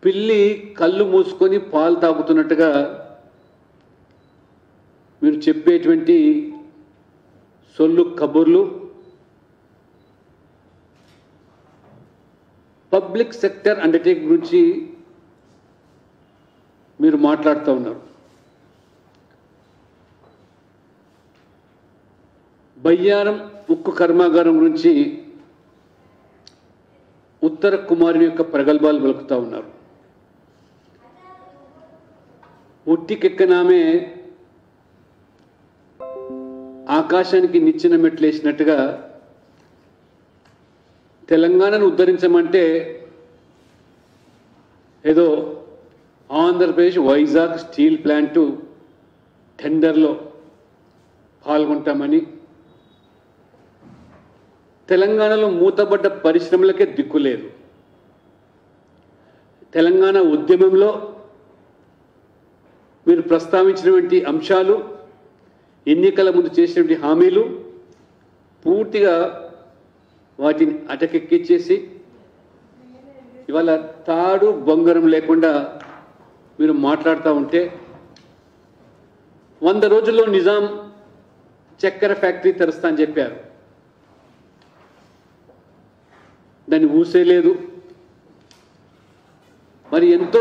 పిల్లి కళ్ళు మూసుకొని పాలు తాగుతున్నట్టుగా మీరు చెప్పేటువంటి సొల్లు కబుర్లు పబ్లిక్ సెక్టర్ అండర్టేక్ గురించి మీరు మాట్లాడుతూ ఉన్నారు బయ్యారం ఉక్కు కర్మాగారం గురించి ఉత్తర కుమారుని యొక్క ప్రగల్భాలు పలుకుతూ ఉన్నారు ఉట్టికెక్కనామే ఆకాశానికి నిచ్చిన మెట్లేసినట్టుగా తెలంగాణను ఉద్ధరించమంటే ఏదో ఆంధ్రప్రదేశ్ వైజాగ్ స్టీల్ ప్లాంటు టెండర్లో పాల్గొంటామని తెలంగాణలో మూతబడ్డ పరిశ్రమలకే దిక్కు లేదు తెలంగాణ ఉద్యమంలో మీరు ప్రస్తావించినటువంటి అంశాలు ఎన్నికల ముందు చేసినటువంటి హామీలు పూర్తిగా వాటిని అటకెక్కిచ్చేసి ఇవాళ తాడు బొంగరం లేకుండా మీరు మాట్లాడుతూ ఉంటే వంద రోజుల్లో నిజాం చక్కెర ఫ్యాక్టరీ తెరుస్తా అని చెప్పారు దాన్ని ఊసేయలేదు మరి ఎంతో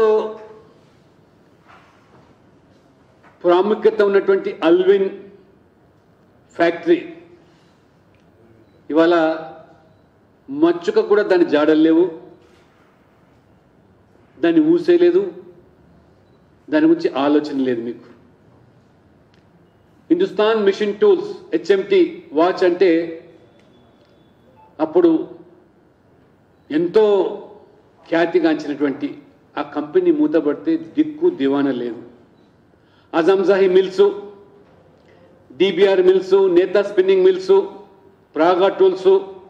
ప్రాముఖ్యత ఉన్నటువంటి అల్విన్ ఫ్యాక్టరీ ఇవాళ మచ్చుక కూడా దాని జాడలు లేవు దాన్ని ఊసేయలేదు దాని గురించి ఆలోచన లేదు మీకు Hindustan machine tools HMT watch అంటే అప్పుడు ఎంతో ఖ్యాతిగాంచినటువంటి ఆ కంపెనీ మూతపడితే దిక్కు దివాన లేదు Azam Jahi mills DBR mills Netha spinning mills Praga tools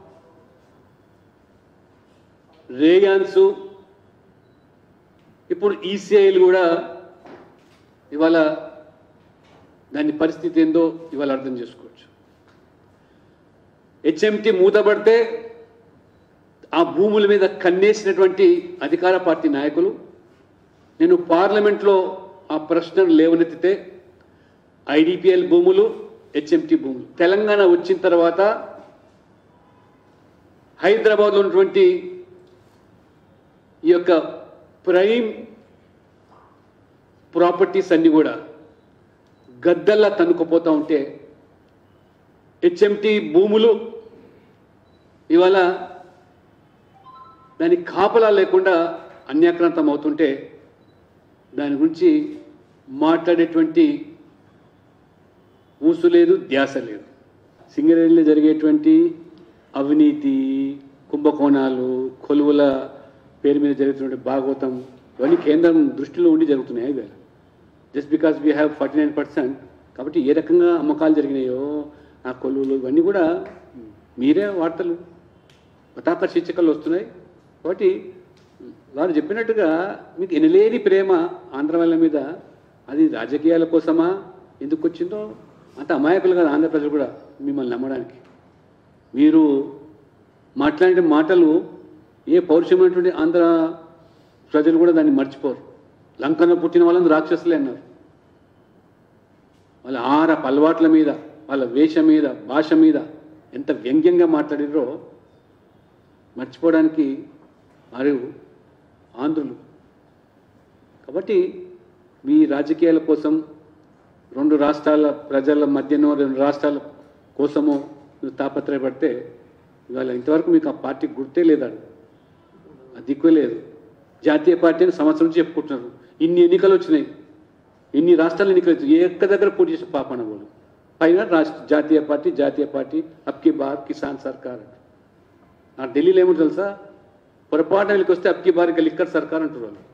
rayons ఇప్పుడు ఈసీఐలు కూడా ఇవాళ దాని పరిస్థితి ఏందో ఇవాళ అర్థం చేసుకోవచ్చు హెచ్ఎంటి మూతపడితే ఆ భూముల మీద కన్నేసినటువంటి అధికార పార్టీ నాయకులు నేను పార్లమెంట్లో ఆ ప్రశ్నను లేవనెత్తితే ఐడిపిఎల్ భూములు హెచ్ఎంటి భూములు తెలంగాణ వచ్చిన తర్వాత హైదరాబాద్లో ఉన్నటువంటి ఈ యొక్క ప్రైమ్ ప్రాపర్టీస్ అన్నీ కూడా గద్దల్లా తన్నుకుపోతూ ఉంటే హెచ్ఎంటి భూములు ఇవాళ దానికి కాపలా లేకుండా అన్యాక్రాంతం అవుతుంటే దాని గురించి మాట్లాడేటువంటి ఊసు లేదు ధ్యాస లేదు సింగరేణిలో జరిగేటువంటి అవినీతి కుంభకోణాలు కొలువుల పేరు మీద జరుగుతున్న భాగవతం ఇవన్నీ కేంద్రం దృష్టిలో ఉండి జరుగుతున్నాయి ఇవి just because we have forty nine percent కాబట్టి ఏ రకంగా అమ్మకాలు జరిగినాయో ఆ కొలువులు ఇవన్నీ కూడా మీరే వార్తలు పతాక శీర్షికలు వస్తున్నాయి కాబట్టి వారు చెప్పినట్టుగా మీకు ఎనలేని ప్రేమ ఆంధ్ర వాళ్ళ మీద అది రాజకీయాల కోసమా ఎందుకు వచ్చిందో అంత అమాయకులు కదా ఆంధ్ర ప్రజలు కూడా మిమ్మల్ని నమ్మడానికి మీరు మాట్లాడే మాటలు ఏ పౌరుషమైనటువంటి ఆంధ్ర ప్రజలు కూడా దాన్ని మర్చిపోరు లంకన పుట్టిన వాళ్ళని రాక్షసులే అన్నారు వాళ్ళ ఆహార అలవాట్ల మీద వాళ్ళ వేషం మీద భాష మీద ఎంత వ్యంగ్యంగా మాట్లాడిరో మర్చిపోవడానికి వారు ఆంధ్రులు కాబట్టి మీ రాజకీయాల కోసం రెండు రాష్ట్రాల ప్రజల మధ్యనో రెండు రాష్ట్రాల కోసమో నువ్వు తాపత్రయపడితే ఇవాళ ఇంతవరకు మీకు ఆ పార్టీ గుర్తే లేదాడు అది దిక్కు లేదు జాతీయ పార్టీ అని సంవత్సరం నుంచి చెప్పుకుంటున్నారు ఇన్ని ఎన్నికలు వచ్చినాయి ఇన్ని రాష్ట్రాలు ఎన్నికలు వచ్చినాయి ఏ ఒక్క దగ్గర పోటీ చేసే పాపన వాళ్ళు పైన రాష్ట్ర జాతీయ పార్టీ జాతీయ పార్టీ అబ్కి బార్ కిసాన్ సర్కార్ ఆ ఢిల్లీలో ఏమో తెలుసా పొరపాటున వీళ్ళకి వస్తే అబ్కి బార్ ఇక లిక్కర్ సర్కార్ అంటారు వాళ్ళు